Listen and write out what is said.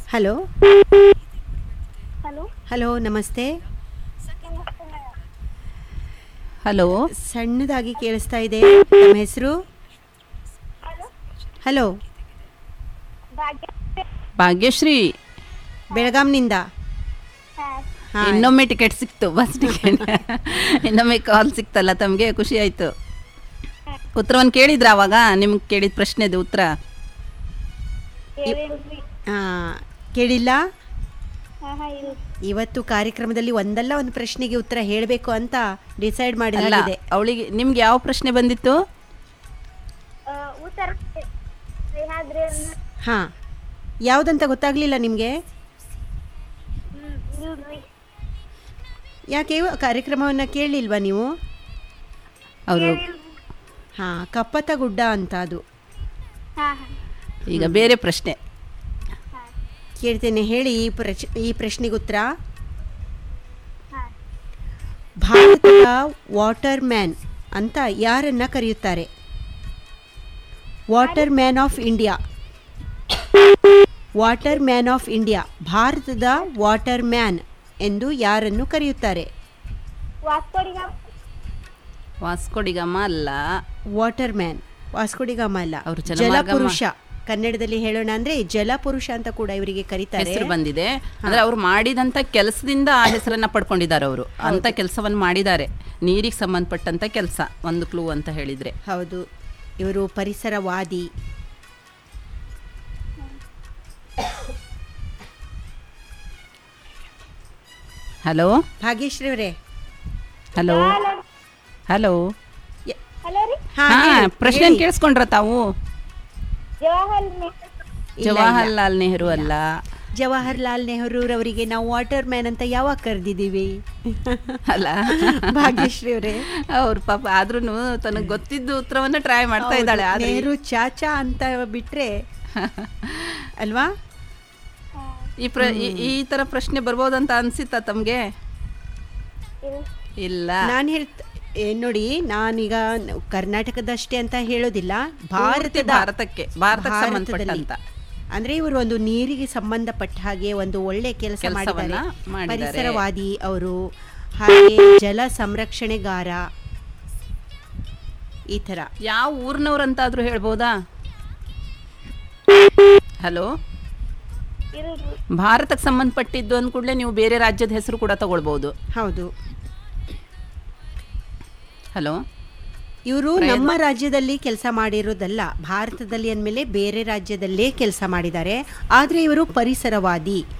Hello hello hello ನಮಸ್ತೆ hello ಸಣ್ಣದಾಗಿ ಕೇಳಿಸ್ತಾ ಇದೆ ನಮ್ಮ ಹೆಸರು ಹಲೋ ಭಾಗ್ಯಶ್ರೀ ಬೆಳಗಾಂನಿಂದ ಹಾ, ಇನ್ನೊಮ್ಮೆ ಟಿಕೆಟ್ ಸಿಕ್ತು ಬಸ್ ಟಿಕೆಟ್ ಇನ್ನೊಮ್ಮೆ ಕಾಲ್ ಸಿಕ್ತಲ್ಲ ತಮಗೆ ಖುಷಿ ಆಯ್ತು ಉತ್ತರವನ್ನು ಕೇಳಿದ್ರ ಅವಾಗ ನಿಮ್ಗೆ ಕೇಳಿದ ಪ್ರಶ್ನೆದು ಉತ್ತರ ಆ, ಕೇಳಿಲ್ಲ ಹಾ ಹಾ ಇದು ಇವತ್ತು ಕಾರ್ಯಕ್ರಮದಲ್ಲಿ ಒಂದಲ್ಲ ಒಂದು ಪ್ರಶ್ನೆಗೆ ಉತ್ತರ ಹೇಳಬೇಕು ಅಂತ ಡಿಸೈಡ್ ಅಲ್ಲ ಮಾಡಿದೆ ಅವಳಿಗೆ ನಿಮ್ಗೆ ಯಾವ ಪ್ರಶ್ನೆ ಬಂದಿತ್ತು ಆ, ಉತ್ತರ ಸಹ್ಯಾದ್ರಿ ಹಾಂ ಯಾವುದಂತ ಗೊತ್ತಾಗಲಿಲ್ಲ ನಿಮಗೆ ಇಲ್ರಿ ಯಾಕೆ ಇವ- ಕಾರ್ಯಕ್ರಮವನ್ನು ಕೇಳಲಿಲ್ವಾ ನೀವು ಅವರು ಹಾಂ ಕಪ್ಪತ್ತ ಗುಡ್ಡ ಅಂತ ಅದು ಹಾ ಹಾ ಈಗ ಬೇರೆ ಪ್ರಶ್ನೆ ಕೇಳ್ತೇನೆ ಹೇಳಿ ಈ ಪ್ರಶ್ ಈ ಪ್ರಶ್ನೆಗೆ ಉತ್ತರ ಹಾ ಭಾರತದ ವಾಟರ್ ಮ್ಯಾನ್ ಅಂತ ಯಾರನ್ನ ಕರೆಯುತ್ತಾರೆ water man of India water man of India ಭಾರತದ ವಾಟರ್ ಮ್ಯಾನ್ ಎಂದು ಯಾರನ್ನು ಕರೆಯುತ್ತಾರೆ ವಾಸ್ಕೋಡಿಗ ವಾಸ್ಕೋಡಿಗಮ್ಮ ಅಲ್ಲ ವಾಟರ್ ಮ್ಯಾನ್ ವಾಸ್ಕೋಡಿಗಾಮ ಅಲ್ಲ ಅವ್ರು ಜಲಮಾರ್ಗಮ್ಮ. ಜಲಪುರುಷ ಕನ್ನಡದಲ್ಲಿ ಹೇಳೋಣ ಅಂದ್ರೆ ಜಲಪುರುಷ ಅಂತ ಕೂಡ ಇವರಿಗೆ ಕರೀತಾರೆ ಹೆಸರು ಬಂದಿದೆ ಅಂದ್ರೆ ಅವ್ರು ಮಾಡಿದಂತ ಕೆಲಸದಿಂದ ಆ ಹೆಸರನ್ನ ಪಡ್ಕೊಂಡಿದ್ದಾರೆ ಅವರು ಅಂತ ಕೆಲಸವನ್ನು ಮಾಡಿದ್ದಾರೆ ನೀರಿಗೆ ಸಂಬಂಧಪಟ್ಟಂತ ಕೆಲಸ ಒಂದು ಕ್ಲೂ ಅಂತ ಹೇಳಿದ್ರೆ ಹೌದು ಇವರು ಪರಿಸರವಾದಿ ಹಲೋ ಭಾಗ್ಯಶ್ರೀ ಅವರೇ ಹಲೋ ಹಲೋ ಹಲೋ ರೀ ಹಾ ಹಾ ಹೇಳಿ, ಪ್ರಶ್ನೆ ಹೇಳಿ. ಕೇಳಿಸ್ಕೊಂಡ್ರ ತಾವು ಜವಾಹರ್ ನೆಹರು ಇಲ್ಲ, ಜವಾಹರ್ಲಾಲ್ ನೆಹರು ಅಲ್ಲ ಜವಾಹರ್ಲಾಲ್ ನೆಹರೂರವರಿಗೆ ನಾವು ವಾಟರ್ ಮ್ಯಾನ್ ಅಂತ ಯಾವಾಗ ಕರೆದಿದ್ದೀವಿ ಅಲ್ಲ ಭಾಗ್ಯಶ್ರೀ ಅವರೇ ಅವ್ರ ಪಾಪ ಆದ್ರೂ ತನಗೆ ಗೊತ್ತಿದ್ದು ಉತ್ತರವನ್ನ ಟ್ರೈ ಮಾಡ್ತಾ ಇದ್ದಾಳೆ ಆದ್ರೆ ನೆಹರು ಚಾಚಾ ಅಂತ ಬಿಟ್ರೆ ಅಲ್ವಾ ಹಾ ಈ ಪ್ರ ಈ- ಈ ತರ ಪ್ರಶ್ನೆ ಬರ್ಬೋದಂತ ಅನ್ಸಿತ್ತಾ ತಮ್ಗೆ ಇದು ಇಲ್ಲ ನಾನು ಹೇಳ್ತ ಏ, ನೋಡಿ ನಾನೀಗ ನ- ಕರ್ನಾಟಕದಷ್ಟೇ ಅಂತ ಹೇಳೋದಿಲ್ಲ ಪೂರ್ತಿ ಭಾರತದ ಭಾರತಕ್ಕೆ ಭಾರತಕ್ಕೆ ಭಾರತದಲ್ಲಿ. ಸಂಬಂಧಪಟ್ಟಂತ ಅಂದ್ರೆ ಇವರು ಒಂದು ನೀರಿಗೆ ಸಂಬಂಧಪಟ್ಟ ಹಾಗೆ ಒಂದು ಒಳ್ಳೆ ಕೆಲಸ ಕೆಲ್ಸವನ್ನ ಮಾಡಿದ್ದಾರೆ ಮಾಡಿದ್ದಾರೆ. ಪರಿಸರವಾದಿ ಅವರು ಹಾಗೆ ಜಲ ಸಂರಕ್ಷಣೆಗಾರ ಈ ತರ ಯಾವ ಊರಿನವ್ರಂತಾದ್ರೂ ಹೇಳ್ಬೋದಾ ಹಲೋ ಇದು ಭಾರತಕ್ಕೆ ಸಂಬಂಧಪಟ್ಟಿದ್ದು ಅಂದ ಕೂಡಲೇ ನೀವು ಬೇರೆ ರಾಜ್ಯದ ಹೆಸರು ಕೂಡ ತಗೊಳ್ಬಹುದು ಹೌದು ಹಲೋ ಇವರು ನಮ್ಮ ರಾಜ್ಯದಲ್ಲಿ ಕೆಲಸ ಮಾಡಿರೋದಲ್ಲ ಭಾರತದಲ್ಲಿ ಅಂದಮೇಲೆ ಬೇರೆ ರಾಜ್ಯದಲ್ಲೇ ಕೆಲಸ ಮಾಡಿದ್ದಾರೆ ಆದರೆ ಇವರು ಪರಿಸರವಾದಿ